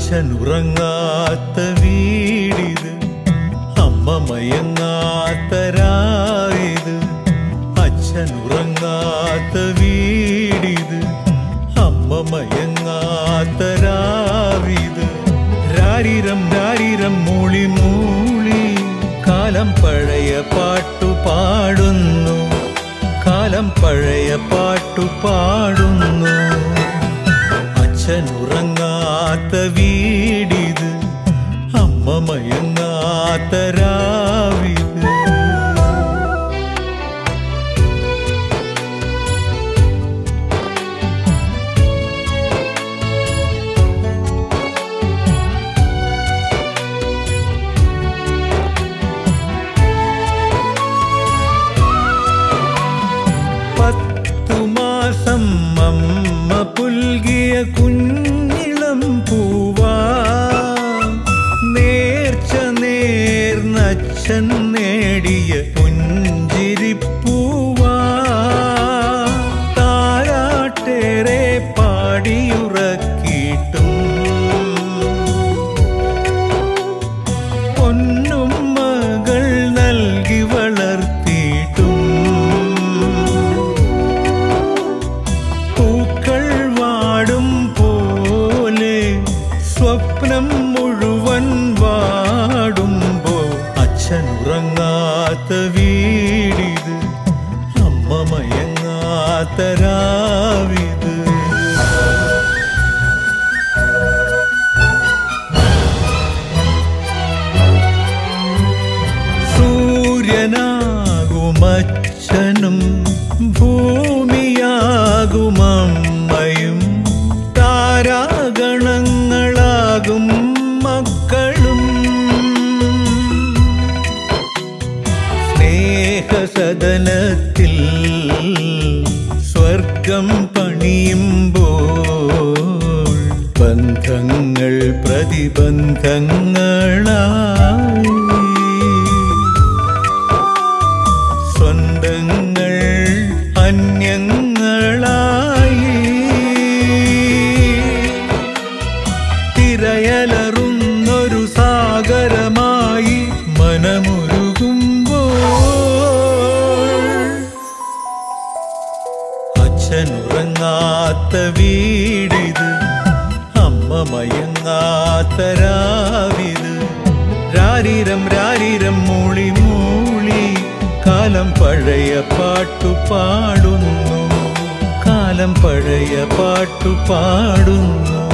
അച്ഛനുറങ്ങാത്ത വീടിത് അമ്മ മയങ്ങാത്ത രാവിത് അച്ഛനുറങ്ങാത്ത വീടിത് അമ്മ മയങ്ങാത്ത രാവിത് രാരിരം രാരിരം മൂളി മൂളി കാലം പഴയ പാട്ടു പാടുന്നു കാലം പഴയ പാട്ടു പാടുന്നു അച്ഛനുറങ്ങാത്ത വീടിത് അമ്മ മയങ്ങാത്ത രാവിത് പത്തു മാസം അമ്മ പുൽകിയ കുഞ്ഞിളം പൂവാ നേർച്ച നേർന്നച്ഛൻ നേടിയ പുഞ്ചിരിപ്പൂവാ താരാട്ടേറെ പാടിയുറക്കിയിട്ടും പൊന്നും മകൾ നൽകി വളർത്തിയിട്ടും പൂക്കൾ വാടും പോലെ സ്വപ്നം മുഴുവൻ വാടുമ്പോ അച്ഛൻ ഉറങ്ങാത്ത വീടിത് അമ്മ മയങ്ങാത്ത രാവിത് സൂര്യനാകുമച്ഛനും ഭൂമിയാകുമമ്മയും താരാഗണങ്ങളാകും മക്കളും സ്നേഹസദനത്തിൽ സ്വർഗം പണിയുമ്പോൾ ബന്ധങ്ങൾ പ്രതിബന്ധങ്ങളായി സ്വന്തങ്ങൾ അന്യങ്ങളായി തിരയലറുന്നൊരു സാഗരമായി മനമുരുകുമ്പോൾ അച്ഛനുറങ്ങാത്ത വീടിത് അമ്മ മയങ്ങാത്ത രാവിത് രാരിരം രാരിരം മൂളി മൂളി കാലം പഴയ പാട്ടു പാടുന്നു കാലം പഴയ പാട്ടു പാടുന്നു